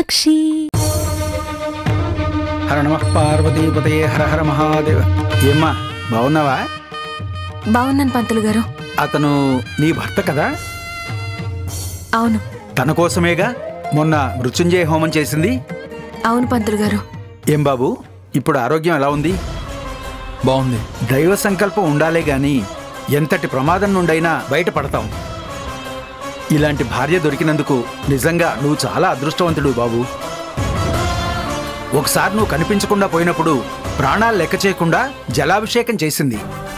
మీనాక్షి హర నమ పార్వతీపతయే హర హర మహాదేవ ఏమ్మా బాగున్నావా బాగున్నాను పంతులు గారు అతను నీ భర్త కదా అవును తన కోసమేగా మొన్న మృత్యుంజయ హోమం చేసింది అవును పంతులు గారు ఏం బాబు ఇప్పుడు ఆరోగ్యం ఎలా ఉంది బాగుంది దైవ సంకల్పం ఉండాలే గాని ఎంతటి ప్రమాదం నుండైనా బయటపడతాం ఇలాంటి భార్య దొరికినందుకు నిజంగా నువ్వు చాలా అదృష్టవంతుడు బాబు ఒకసారి నువ్వు కనిపించకుండా పోయినప్పుడు ప్రాణాలు లెక్క చేయకుండా జలాభిషేకం చేసింది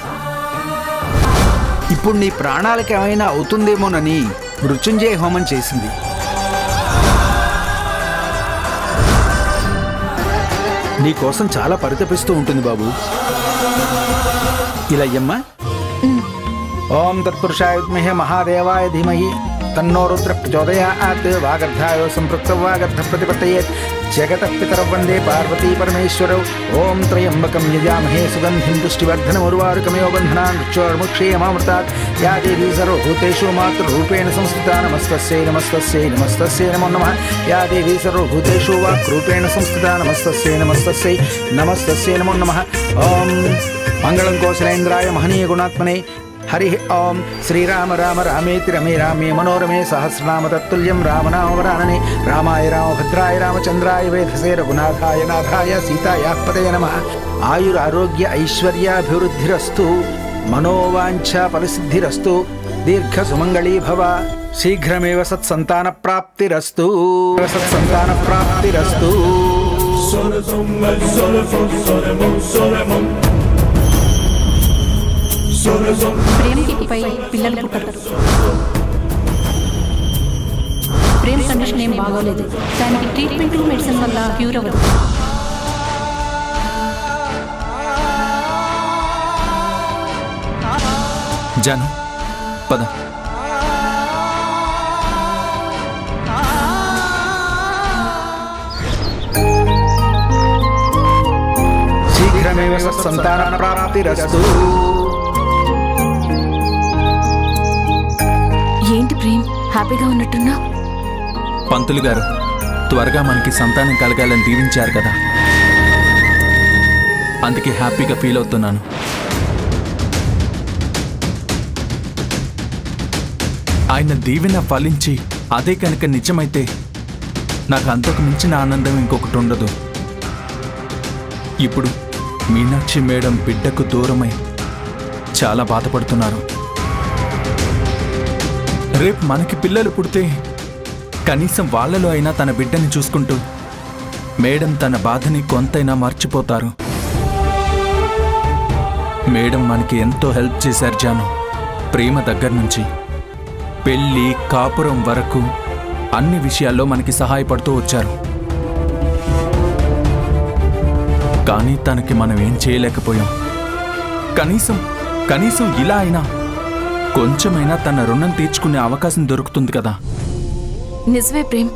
ఇప్పుడు నీ ప్రాణాలకి ఏమైనా అవుతుందేమోనని మృత్యుంజయ హోమం చేసింది నీ కోసం చాలా పరితపిస్తూ ఉంటుంది బాబు ఇలా అయ్యమ్మా ఓం తత్పురుషాయ విద్మహే మహాదేవాయ ధీమహి తన్నో రుద్ర ప్రచోదయాత్ వాగర్ధాయో సంపృక్త వాగర్ధ ప్రతిపత్తయేత్ జగత పితర వందే పార్వతీ పరమేశ్వరౌ ఓం త్రయంబకం యజామహే సుగంధిం పుష్టివర్ధనముర్వారుకమేవ బంధనాన్ మృత్యోర్ముక్షేయమామృతాత్ యా దేవీ సర్వభూతేషు మాతృరూపేణ సంస్థితా నమస్తస్యై నమస్తస్యై నమస్తస్యై నమో నమః యా దేవీ సర్వభూతేషు వాక్రూపేణ సంస్థితా నమస్తస్యై నమస్తస్యై నమస్తస్యై నమో నమః ఓం మంగళం కోశలేంద్రాయ మహనీయ గుణాత్మనే హరి ఓం శ్రీరామ రామ రామేతి రమే రామే మనోరమే సహస్రనామ తత్తుల్యం రామనామవరాననే రామాయ రామభద్రాయ రామచంద్రాయ వేధసే రఘునాథాయ నాథాయ సీతాయాపదయ నమ ఆయురారోగ్య ఐశ్వర్యాభివృద్ధిరస్తు మనోవాంఛ ఫలసిద్ధిరస్తు దీర్ఘ సుమంగళీ భవ శీఘ్రమేవ సత్సంతాన ప్రాప్తిరస్తు సత్సంతాన ప్రాప్తిరస్తు ప్రేమకి పై పిల్లలు పుట్టరు ప్రేమ కండిషన్ ఏం బాగోలేదు దానికి ట్రీట్మెంట్ మెడిసిన్ వల్ల క్యూర్ అవ్వదు జాను పద శీఘ్రమేవ సత్సంతాన ప్రాప్తిరస్తు ఏంటి ప్రేమ్ హ్యాపీగా ఉన్నట్టున్నా పంతులు గారు త్వరగా మనకి సంతానం కలగాలని దీవించారు కదా అందుకే హ్యాపీగా ఫీల్ అవుతున్నాను ఆయన దీవెన ఫలించి అదే కనుక నిజమైతే నాకు అంతకు మించిన ఆనందం ఇంకొకటి ఉండదు ఇప్పుడు మీనాక్షి మేడం బిడ్డకు దూరమై చాలా బాధపడుతున్నారు రేపు మనకి పిల్లలు పుడితే కనీసం వాళ్ళలో అయినా తన బిడ్డని చూసుకుంటూ మేడం తన బాధని కొంతైనా మర్చిపోతారు మేడం మనకి ఎంతో హెల్ప్ చేశారు జాను ప్రేమ దగ్గర నుంచి పెళ్ళి కాపురం వరకు అన్ని విషయాల్లో మనకి సహాయపడుతూ వచ్చారు కానీ తనకి మనం ఏం చేయలేకపోయాం కనీసం కనీసం ఇలా అయినా కొంచెమైనా తన రుణం తీర్చుకునే అవకాశం దొరుకుతుంది కదా నిజమే ప్రేమ్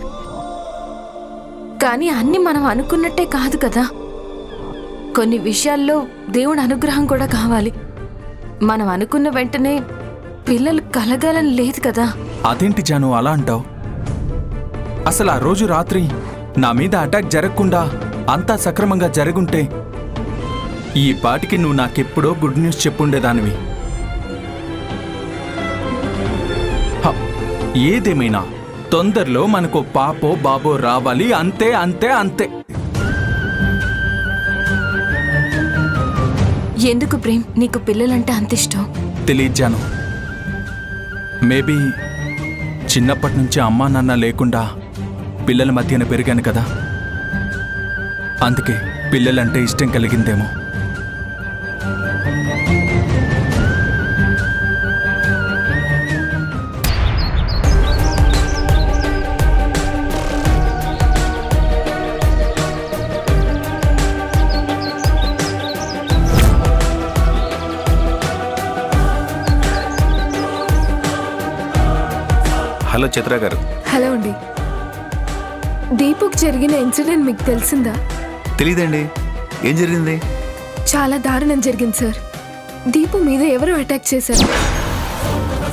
కానీ అన్ని మనం అనుకున్నట్టే కాదు కదా కొన్ని విషయాల్లో దేవుడి అనుగ్రహం కూడా కావాలి మనం అనుకున్న వెంటనే పిల్లలు కలగాలని లేదు కదా అదేంటి జాను అలా అంటావు అసలు ఆ రోజు రాత్రి నా మీద అటాక్ జరగకుండా అంతా సక్రమంగా జరుగుంటే ఈ పాటికి నువ్వు నాకెప్పుడో గుడ్ న్యూస్ చెప్పుండేదానివి హ, ఏదేమైనా తొందరలో మనకు పాపో బాబో రావాలి అంతే అంతే అంతే ఎందుకు ప్రేమ్ నీకు పిల్లలంటే అంత ఇష్టం తెలియజాను మేబీ చిన్నప్పటి నుంచి అమ్మా నాన్న లేకుండా పిల్లల మధ్యన పెరిగాను కదా అందుకే పిల్లలంటే ఇష్టం కలిగిందేమో హలో చిత్ర గారు హలో అండి దీపుక్ జరిగిన ఇన్సిడెంట్ మీకు తెలిసిందా తెలియదండి ఏం జరిగింది చాలా దారుణం జరిగింది సార్ దీపు మీద ఎవరో అటాక్ చేశారు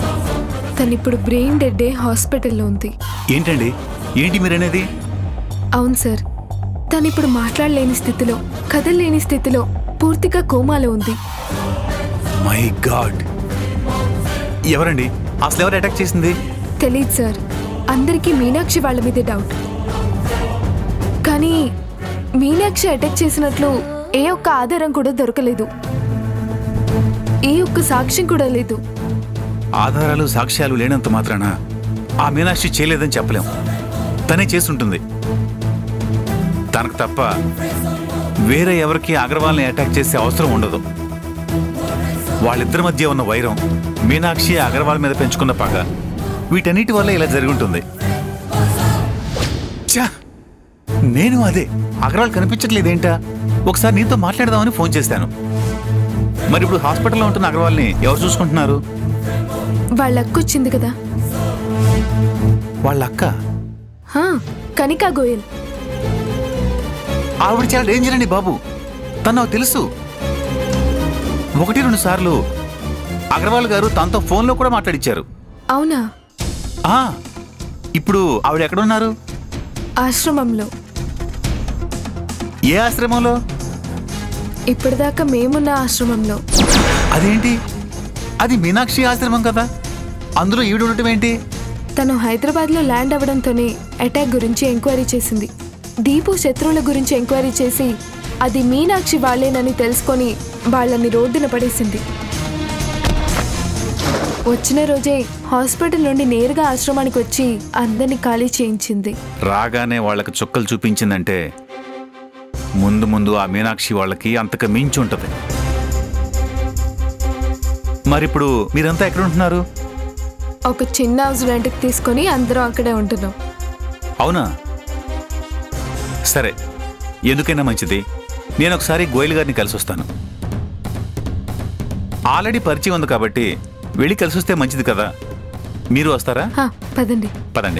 తను ఇప్పుడు బ్రెయిన్ డెడ్ హాస్పిటల్లో ఉంది ఏంటండి ఏంటి మీరనేది అవును సార్ తను ఇప్పుడు మాట్లాడలేని స్థితిలో కదలలేని స్థితిలో పూర్తిగా కోమాలో ఉంది మై గాడ్ ఎవరండి అసలు ఎవరు అటాక్ చేసింది తెలియదు సార్ అందరికీ మీనాక్షి వాళ్ళ మీదే డౌట్ కానీ మీనాక్షి అటాక్ చేసినట్లు ఏ ఒక్క ఆధారం కూడా దొరకలేదు ఏ ఒక్క సాక్ష్యం కూడా లేదు ఆధారాలు సాక్ష్యాలు లేనంత మాత్రాన ఆ మీనాక్షి చేయలేదని చెప్పలేం తనే చేస్తుంటుంది తనకు తప్ప వేరే ఎవరికి అగర్వాల్ని అటాక్ చేసే అవసరం ఉండదు వాళ్ళిద్దరి మధ్య ఉన్న వైరం మీనాక్షి అగర్వాల్ మీద పెంచుకున్న పగ వీటన్నిటి వల్ల ఇలా జరిగి ఉంటుంది ఛా! నేను అదే అగర్వాల్ కనిపించట్లేదేంటా ఒకసారి నీతో మాట్లాడదామని ఫోన్ చేశాను మరి ఇప్పుడు హాస్పిటల్లో ఉంటున్న అగర్వాల్ని ఎవరు చూసుకుంటున్నారు వాళ్ళ అక్క వచ్చింది కదా వాళ్ళ అక్క హా, కనికా గోయల్ ఆవిడ చాలా డేంజర్ అండి బాబు తను నాకు తెలుసు ఒకటి రెండు సార్లు అగర్వాల్ గారు తనతో ఫోన్లో కూడా మాట్లాడిచ్చారు అవునా ఆ, ఇప్పుడు ఆవిడ ఎక్కడున్నారు ఆశ్రమంలో ఏ ఆశ్రమంలో ఇప్పటిదాకా మేమున్న ఆశ్రమంలో అదేంటి అది మీనాక్షి ఆశ్రమం కదా అందులో ఈవిడ ఉండటం ఏంటి తను హైదరాబాద్లో ల్యాండ్ అవ్వడంతోనే అటాక్ గురించి ఎంక్వైరీ చేసింది దీపు శత్రువుల గురించి ఎంక్వైరీ చేసి అది మీనాక్షి వాళ్ళేనని తెలుసుకొని వాళ్ళని రోడ్డున పడేసింది వచ్చిన రోజే హాస్పిటల్ నుండి నేరుగా ఆశ్రమానికి వచ్చి అందరినీ ఖాళీ చేయించింది రాగానే వాళ్ళకి చుక్కలు చూపించిందంటే ముందు ముందు ఆ మీనాక్షి వాళ్ళకి అంతకు మించి ఉంటది మరిప్పుడు మీరంతా ఎక్కడ ఉంటున్నారు ఒక చిన్న హౌస్ రెంట్కి తీసుకొని అందరం అక్కడే ఉంటున్నాం అవునా సరే ఎందుకైనా మంచిది నేను ఒకసారి గోయల్ గారిని కలిసి వస్తాను ఆల్రెడీ పరిచయం ఉంది కాబట్టి వెళ్ళి కలిసి వస్తే మంచిది కదా మీరు వస్తారా హా, పదండి పదండి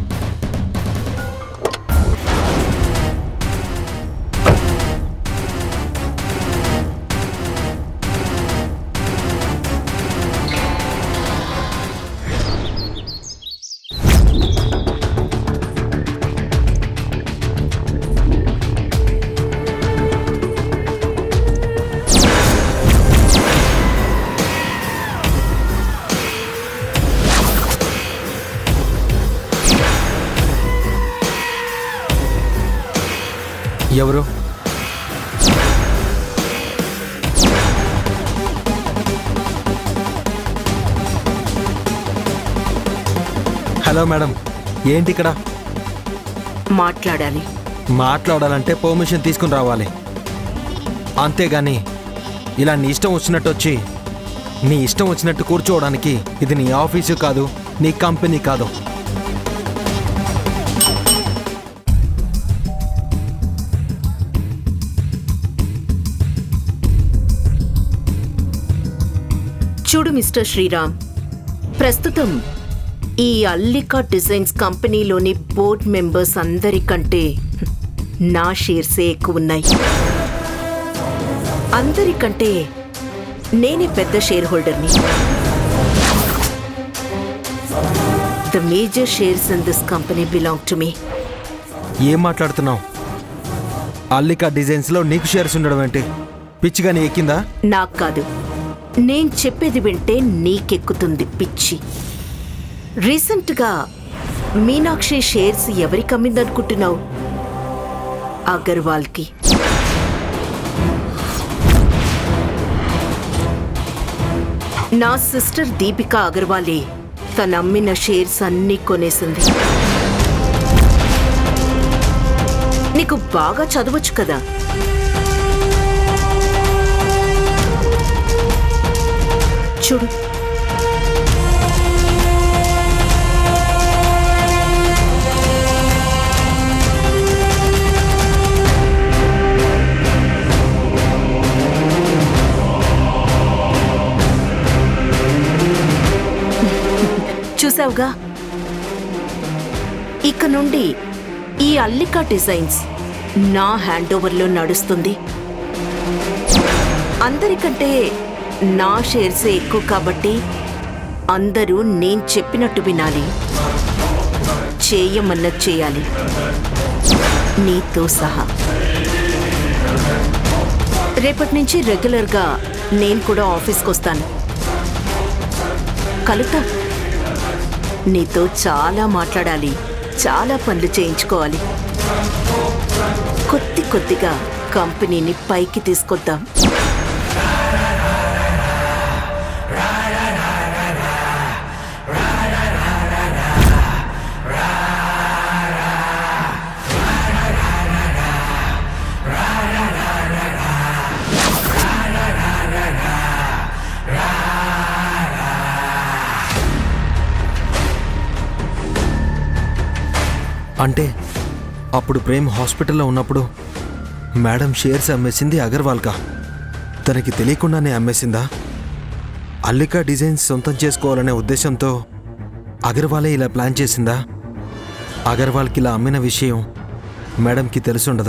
ఎవరు హలో మేడం ఏంటి ఇక్కడ మాట్లాడాలి మాట్లాడాలంటే పర్మిషన్ తీసుకుని రావాలి అంతేగాని ఇలా నీ ఇష్టం వచ్చినట్టు వచ్చి నీ ఇష్టం వచ్చినట్టు కూర్చోవడానికి ఇది నీ ఆఫీసు కాదు నీ కంపెనీ కాదు చూడు మిస్టర్ శ్రీరామ్ ప్రస్తుతం ఈ అల్లికా డిజైన్స్ కంపెనీలోని బోర్డ్ మెంబర్స్ అందరికంటే నా షేర్సే ఎక్కువ ఉన్నాయి అందరికంటే నేనే పెద్ద షేర్ హోల్డర్ని the major shares in this company belong to me ఏం మాట్లాడుతున్నావు అల్లికా డిజైన్స్లో నీకు షేర్స్ ఉండడం ఏంటి పిచ్చిగా నీ ఎక్కిందా నాకు కాదు నేను చెప్పేది వింటే నీకెక్కుతుంది పిచ్చి రీసెంట్గా మీనాక్షి షేర్స్ ఎవరికి అమ్మిందనుకుంటున్నావు అగర్వాల్కి నా సిస్టర్ దీపిక అగర్వాలే తన అమ్మిన షేర్స్ అన్నీ కొనేసింది నీకు బాగా చదవచ్చు కదా చూడు చూసావుగా ఇక నుండి ఈ అల్లికా డిజైన్స్ నా హ్యాండ్ ఓవర్లో నడుస్తుంది అందరికంటే నా షేర్సే ఎక్కువ కాబట్టి అందరూ నేను చెప్పినట్టు వినాలి చేయమన్నది చేయాలి నీతో సహా రేపటి నుంచి రెగ్యులర్గా నేను కూడా ఆఫీస్కి వస్తాను కలుద్దాం నీతో చాలా మాట్లాడాలి చాలా పనులు చేయించుకోవాలి కొద్ది కొద్దిగా కంపెనీని పైకి తీసుకొద్దాం అంటే అప్పుడు ప్రేమ్ హాస్పిటల్లో ఉన్నప్పుడు మేడం షేర్స్ అమ్మేసింది అగర్వాల్కా తనకి తెలియకుండానే అమ్మేసిందా అల్లికా డిజైన్స్ సొంతం చేసుకోవాలనే ఉద్దేశంతో అగర్వాలే ఇలా ప్లాన్ చేసిందా అగర్వాల్కి ఇలా అమ్మిన విషయం మేడంకి తెలుసుండదు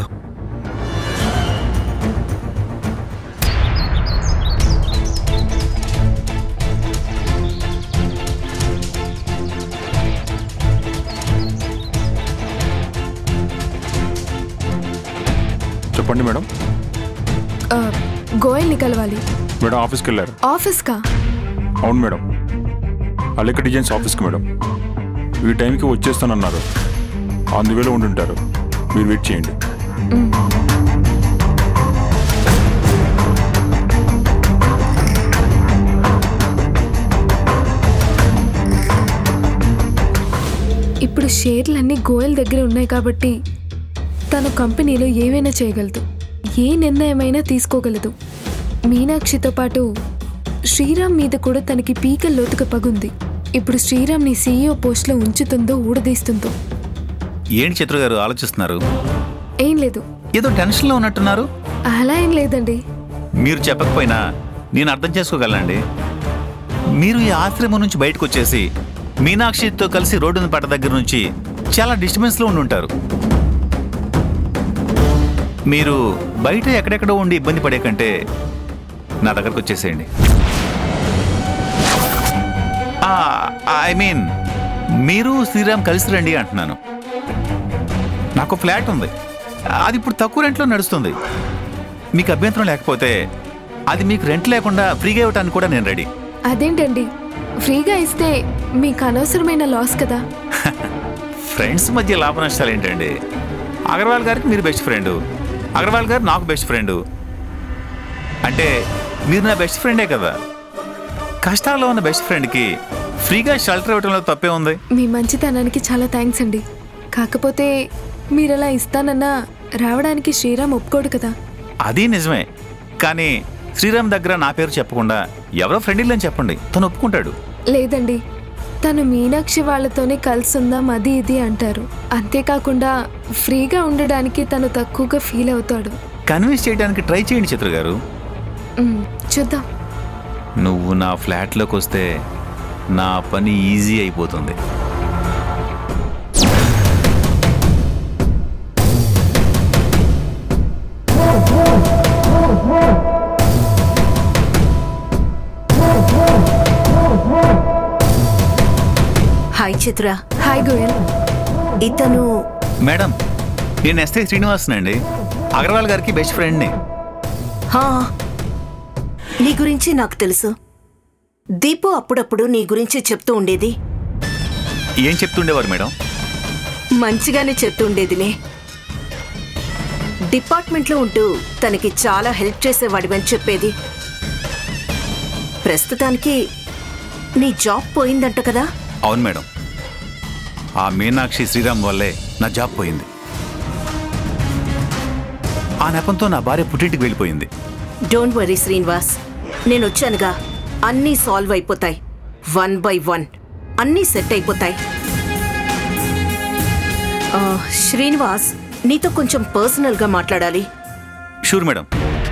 చెప్పండి మేడం ఆ, గోయల్ని కలవాలి మేడం ఆఫీస్కి వెళ్ళారు ఆఫీస్కా అవును మేడం అలెక్క డిజైన్స్ ఆఫీస్కి మేడం ఈ టైంకి వచ్చేస్తానన్నారు అందువేలో ఉండుంటారు మీరు వెయిట్ చేయండి ఇప్పుడు షేర్లన్నీ గోయల్ దగ్గర ఉన్నాయి కాబట్టి తను కంపెనీలో ఏవైనా చేయగలదు ఏ నిర్ణయమైనా తీసుకోగలదు మీనాక్షితో పాటు శ్రీరామ్ మీద కూడా తనకి పీకల లోతుక పగుంది ఇప్పుడు శ్రీరామ్ని సీఈఓ పోస్ట్లో ఉంచుతుందో ఊడదీస్తుందో ఏంటి చిత్ర గారు ఆలోచిస్తున్నారు ఏం లేదు ఏదో టెన్షన్లో ఉన్నట్టున్నారు అలా ఏం లేదండి మీరు చెప్పకపోయినా నేను అర్థం చేసుకోగలనండి మీరు ఈ ఆశ్రమం నుంచి బయటకు వచ్చేసి మీనాక్షితో కలిసి రోడ్డున పట్ట దగ్గర నుంచి చాలా డిస్టర్బెన్స్లో ఉండి ఉంటారు మీరు బయట ఎక్కడెక్కడో ఉండి ఇబ్బంది పడే కంటే నా దగ్గరకు వచ్చేసేయండి ఐ మీన్ మీరు శ్రీరామ్ కలిసి రండి అంటున్నాను నాకు ఫ్లాట్ ఉంది అది ఇప్పుడు తక్కువ రెంట్లో నడుస్తుంది మీకు అభ్యంతరం లేకపోతే అది మీకు రెంట్ లేకుండా ఫ్రీగా ఇవ్వటానికి కూడా నేను రెడీ అదేంటండి ఫ్రీగా ఇస్తే మీకు అనవసరమైన లాస్ కదా ఫ్రెండ్స్ మధ్య లాభ నష్టాలు ఏంటండి అగర్వాల్ గారికి మీరు బెస్ట్ ఫ్రెండ్ అగర్వాల్ గారు నాకు బెస్ట్ ఫ్రెండ్ అంటే మీరు నా బెస్ట్ ఫ్రెండే కదా కష్టాల్లో ఉన్న బెస్ట్ ఫ్రెండ్కి ఫ్రీగా షెల్టర్ ఇవ్వడంలో తప్పే ఉంది మీ మంచితనానికి చాలా థ్యాంక్స్ అండి కాకపోతే మీరు అలా ఇస్తానన్నా రావడానికి శ్రీరామ్ ఒప్పుకోడు కదా అది నిజమే కానీ శ్రీరామ్ దగ్గర నా పేరు చెప్పకుండా ఎవరో ఫ్రెండ్ అని చెప్పండి తను ఒప్పుకుంటాడు లేదండి తను మీనాక్షి వాళ్ళతోనే కలిసి ఉందాం అది ఇది అంటారు అంతేకాకుండా ఫ్రీగా ఉండడానికి తను తక్కువగా ఫీల్ అవుతాడు కన్విన్స్ చేయడానికి ట్రై చేయండి చిత్ర గారు మ్, చూద్దాం నువ్వు నా ఫ్లాట్లోకి వస్తే నా పని ఈజీ అయిపోతుంది హాయ్ చిత్ర హాయ్ గోయల్ ఇతను మేడం నేను ఎస్ఐ శ్రీనివాసన్ అండి అగర్వాల్ గారికి బెస్ట్ ఫ్రెండ్ని హా నీ గురించి నాకు తెలుసు దీపు అప్పుడప్పుడు నీ గురించి చెప్తూ ఉండేది ఏం చెప్తుండేవారు మేడం మంచిగానే చెప్తూ ఉండేదిలే డిపార్ట్మెంట్లో ఉంటూ తనకి చాలా హెల్ప్ చేసేవాడివని చెప్పేది ప్రస్తుతానికి నీ జాబ్ పోయిందంట కదా అవును మేడం ఆ మీనాక్షి శ్రీరామ్ వల్లే నా జాబ్ పోయింది ఆ నెపంతో నా భార్య పుట్టింటికి వెళ్ళిపోయింది డోంట్ వరీ శ్రీనివాస్ నేను వచ్చానుగా అన్నీ సాల్వ్ అయిపోతాయి వన్ బై వన్ అన్నీ సెట్ అయిపోతాయి ఆ, శ్రీనివాస్ నీతో కొంచెం పర్సనల్గా మాట్లాడాలి షూర్ మేడం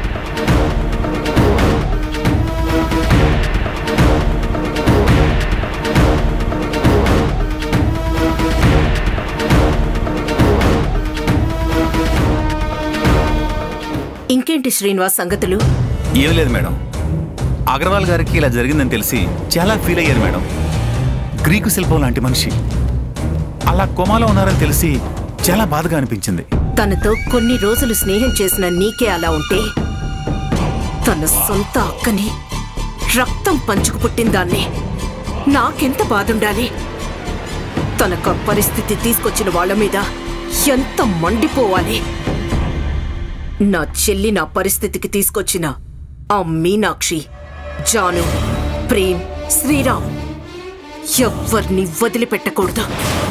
ఇంకేంటి శ్రీనివాస్ సంగతులు ఏం లేదు మేడం అగర్వాల్ గారికి ఇలా జరిగిందని తెలిసి చాలా ఫీల్ అయ్యారు మేడం గ్రీకు శిల్పం లాంటి మనిషి అలా కోమాలో ఉన్నారని తెలిసి చాలా బాధగా అనిపించింది తనతో కొన్ని రోజులు స్నేహం చేసిన నీకే అలా ఉంటే తన సొంత అక్కని రక్తం పంచుకు పుట్టిన దాన్ని నాకెంత బాధుండాలి తనకు ఆ పరిస్థితి తీసుకొచ్చిన వాళ్ళ మీద ఎంత మండిపోవాలి నా చెల్లి నా పరిస్థితికి తీసుకొచ్చిన ఆ మీనాక్షి జాను ప్రేమ్ శ్రీరామ్ ఎవ్వరిని వదిలిపెట్టకూడదు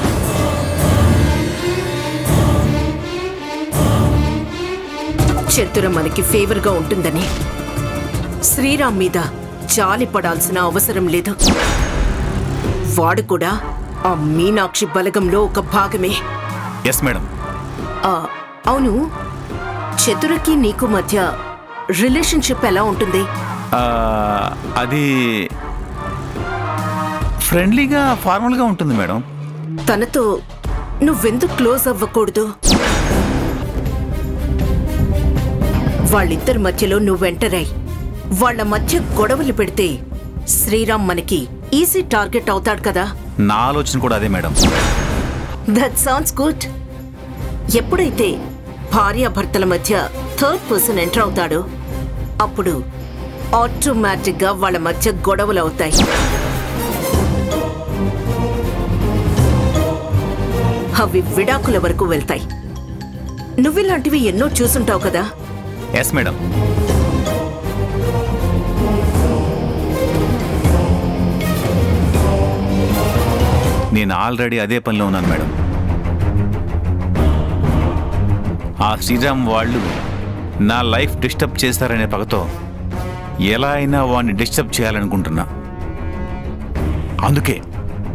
చతుర మనకి ఫేవర్గా ఉంటుందని శ్రీరామ్ మీద జాలి పడాల్సిన అవసరం లేదు వాడు కూడా ఆ మీనాక్షి బలగంలో ఒక భాగమే ఎస్ మేడం ఆ, అవును చతురకి నీకు మధ్య రిలేషన్షిప్ ఎలా ఉంటుంది ఆ, అది ఫ్రెండ్లీగా ఫార్మల్గా ఉంటుంది మేడం తనతో నువ్వెందుకు క్లోజ్ అవ్వకూడదు వాళ్ళిద్దరి మధ్యలో నువ్వెంటరై వాళ్ళ మధ్య గొడవలు పెడితే శ్రీరామ్ మనకి ఈజీ టార్గెట్ అవుతాడు కదా నా ఆలోచన కూడా అదే మేడం దట్ సౌండ్స్ గుడ్ ఎప్పుడైతే భార్యాభర్తల మధ్య థర్డ్ పర్సన్ ఎంటర్ అవుతాడో అప్పుడు ఆటోమేటిక్గా వాళ్ళ మధ్య గొడవలు అవుతాయి అవి విడాకుల వరకు వెళ్తాయి నువ్విలాంటివి ఎన్నో చూసుంటావు కదా ఎస్ మేడం నేను ఆల్రెడీ అదే పనిలో ఉన్నాను మేడం ఆ శ్రీరామ్ వాళ్ళు నా లైఫ్ డిస్టర్బ్ చేస్తారనే పగతో ఎలా అయినా వాడిని డిస్టర్బ్ చేయాలనుకుంటున్నా అందుకే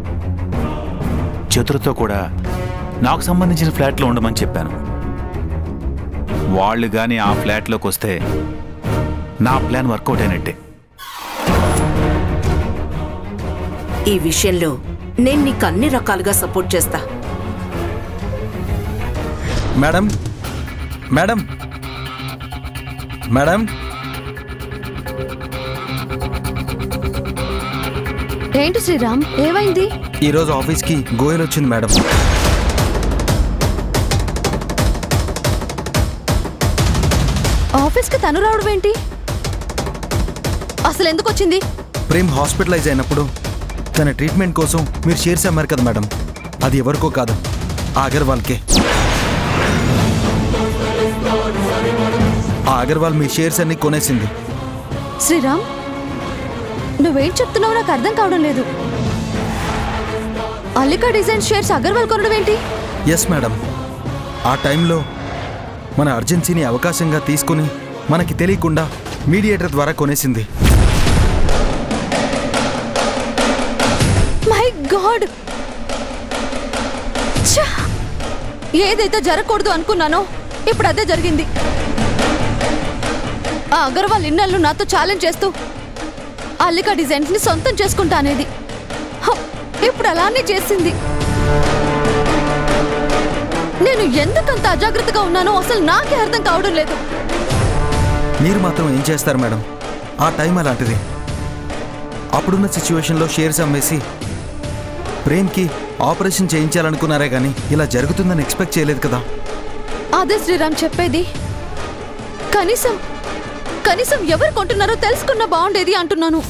చతురతో కూడా నాకు సంబంధించిన ఫ్లాట్లో ఉండమని చెప్పాను వాళ్ళు కానీ ఆ ఫ్లాట్లోకి వస్తే నా ప్లాన్ వర్కౌట్ అయినట్టే ఈ విషయంలో నేను నీకు అన్ని రకాలుగా సపోర్ట్ చేస్తా మేడం మేడం మేడం ఏంటి శ్రీరామ్ ఏమైంది ఈరోజు ఆఫీస్కి గోయల్ వచ్చింది మేడం ఆఫీస్కి తను రావడం ఏంటి అసలు ఎందుకు వచ్చింది ప్రేమ్ హాస్పిటలైజ్ అయినప్పుడు తన ట్రీట్మెంట్ కోసం మీరు షేర్స్ అమ్మారు కదా మేడం అది ఎవరికో కాదు ఆ అగర్వాల్కే ఆ అగర్వాల్ మీ షేర్స్ అన్ని కొనేసింది శ్రీరామ్ నువ్వేం చెప్తున్నావు నాకు అర్థం కావడం లేదు అల్లికా డిజైన్ షేర్స్ అగర్వాల్ కొనడం ఏంటి ఎస్ మేడం ఆ టైంలో మన అర్జెన్సీని అవకాశంగా తీసుకుని మనకి తెలియకుండా మీడియేటర్ ద్వారా కొనేసింది మై గాడ్ ఛ! ఏదైతే జరగకూడదు అనుకున్నానో ఇప్పుడు అదే జరిగింది ఆ అగర్వాల్ ఇన్నాళ్ళు నాతో ఛాలెంజ్ చేస్తూ అల్లికా డిజైన్స్ ని సొంతం చేసుకుంటా అనేది హ! ఇప్పుడు అలానే చేసింది నేను ఎందుకంత అజాగ్రత్తగా ఉన్నానో అసలు నాకే అర్థం కావడం లేదు మీరు మాత్రం ఏం చేస్తారు మేడం ఆ టైం అలాంటిది అప్పుడున్న సిచ్యువేషన్లో షేర్స్ అమ్మేసి ప్రేమ్కి ఆపరేషన్ చేయించాలనుకున్నారే కానీ ఇలా జరుగుతుందని ఎక్స్పెక్ట్ చేయలేదు కదా అదే శ్రీరామ్ చెప్పేది కనీసం కనీసం ఎవరు కొంటున్నారో తెలుసుకున్న బాగుండేది అంటున్నాను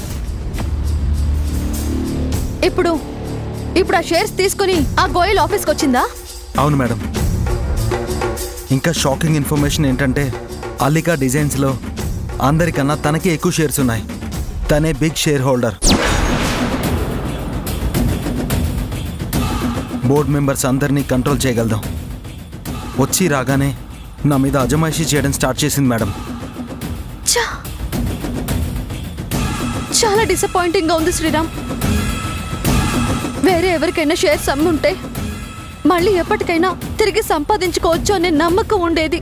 ఇప్పుడు ఇప్పుడు ఆ షేర్స్ తీసుకుని ఆ గోయల్ ఆఫీస్కి వచ్చిందా అవును మేడం ఇంకా షాకింగ్ ఇన్ఫర్మేషన్ ఏంటంటే అల్లికా డిజైన్స్లో అందరికన్నా తనకే ఎక్కువ షేర్స్ ఉన్నాయి తనే big shareholder board members అందరినీ కంట్రోల్ చేయగలదాం వచ్చి రాగానే నా మీద అజమాయిషీ చేయడం స్టార్ట్ చేసింది మేడం ఛా! చాలా డిసప్పాయింటింగ్ గా ఉంది శ్రీరామ్ వేరే ఎవరికైనా షేర్స్ అమ్మి ఉంటే మళ్ళీ ఎప్పటికైనా తిరిగి సంపాదించుకోవచ్చు అనే నమ్మకం ఉండేది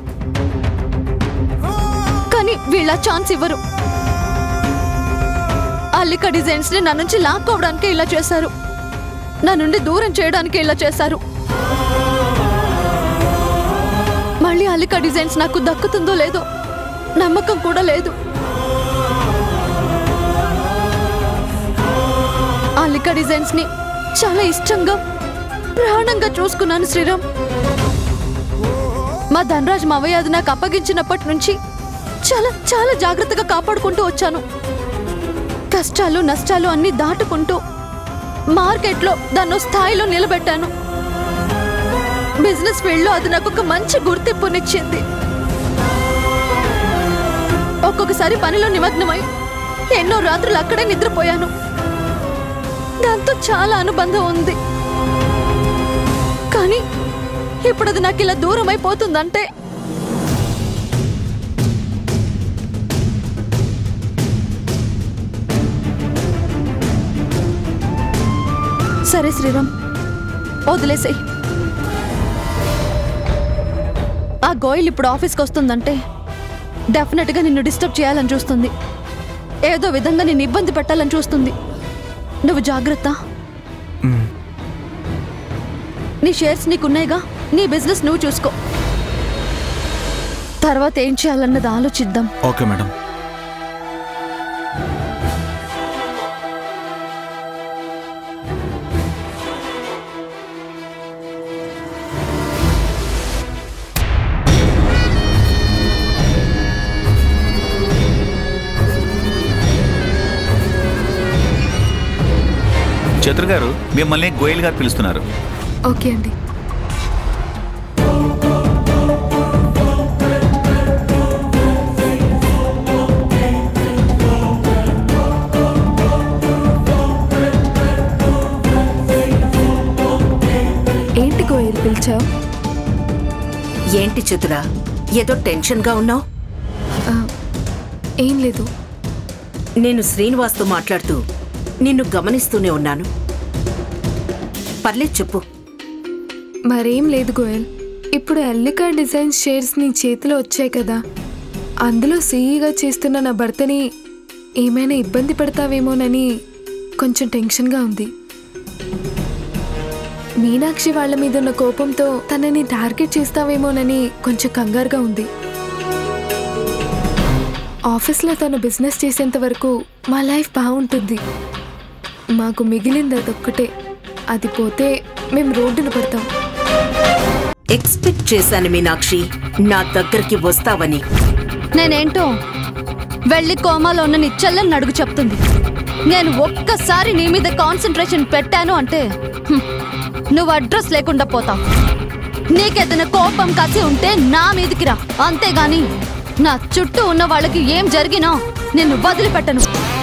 కానీ వీళ్ళ ఛాన్స్ ఇవ్వరు అల్లిక డిజైన్స్ ని నా నుంచి లాక్కోవడానికి ఇలా చేశారు నా నుండి దూరం చేయడానికి ఇలా చేశారు మళ్ళీ అల్లిక డిజైన్స్ నాకు దక్కుతుందో లేదో నమ్మకం కూడా లేదు అల్లిక డిజైన్స్ ని చాలా ఇష్టంగా ప్రాణంగా చూసుకున్నాను శ్రీరామ్ మా ధనరాజ్ మావయ్య అది నాకు అప్పగించినప్పటి నుంచి చాలా చాలా జాగ్రత్తగా కాపాడుకుంటూ వచ్చాను కష్టాలు నష్టాలు అన్ని దాటుకుంటూ మార్కెట్లో దాన్నో స్థాయిలో నిలబెట్టాను బిజినెస్ ఫీల్డ్లో అది నాకు ఒక మంచి గుర్తింపునిచ్చింది ఒక్కొక్కసారి పనిలో నిమగ్నమై ఎన్నో రాత్రులు అక్కడే నిద్రపోయాను దాంతో చాలా అనుబంధం ఉంది కానీ ఇప్పుడు అది నాకు ఇలా దూరం అయిపోతుందంటే సరే శ్రీరామ్ వదిలేసేయ్ ఆ గోయిల్ ఇప్పుడు ఆఫీస్కి వస్తుందంటే డెఫినెట్గా నిన్ను డిస్టర్బ్ చేయాలని చూస్తుంది ఏదో విధంగా నిన్ను ఇబ్బంది పెట్టాలని చూస్తుంది నువ్వు జాగ్రత్త నీ షేర్స్ నీకున్నాయిగా నీ బిజినెస్ నువ్వు చూసుకో తర్వాత ఏం చేయాలన్నది ఆలోచిద్దాం ఓకే మేడం చతుర్ గారు మిమ్మల్ని గోయల్ గారు పిలుస్తున్నారు ఓకే అండి ఏంటి గోయల్ పిలిచావు ఏంటి చతురా ఏదో టెన్షన్గా ఉన్నావు ఏం లేదు నేను శ్రీనివాస్తో మాట్లాడుతూ నిన్ను గమనిస్తూనే ఉన్నాను పర్లేదు చెప్పు మరేం లేదు గోయల్ ఇప్పుడు ఎల్లికా డిజైన్స్ షేర్స్ నీ చేతిలో వచ్చాయి కదా అందులో సీఈగా చేస్తున్న నా భర్తని ఏమైనా ఇబ్బంది పడతావేమోనని కొంచెం టెన్షన్గా ఉంది మీనాక్షి వాళ్ళ మీద ఉన్న కోపంతో తనని టార్గెట్ చేస్తావేమోనని కొంచెం కంగారుగా ఉంది ఆఫీస్లో తను బిజినెస్ చేసేంత వరకు మా లైఫ్ బాగుంటుంది మాకు మిగిలింది అదొక్కటే అది పోతే మేము రోడ్డున పడతాం ఎక్స్పెక్ట్ చేశాను మీనాక్షి నా దగ్గరికి వస్తావని నేనేంటో వెళ్ళి కోమాలో ఉన్న నీ చెల్లెని అడుగు చెప్తుంది నేను ఒక్కసారి నీ మీద కాన్సన్ట్రేషన్ పెట్టాను అంటే హ్మ్, నువ్వు అడ్రస్ లేకుండా పోతావు నీకేదైనా కోపం కసి ఉంటే నా మీదికి రా అంతేగాని నా చుట్టూ ఉన్న వాళ్ళకి ఏం జరిగినా నిన్ను వదిలిపెట్టను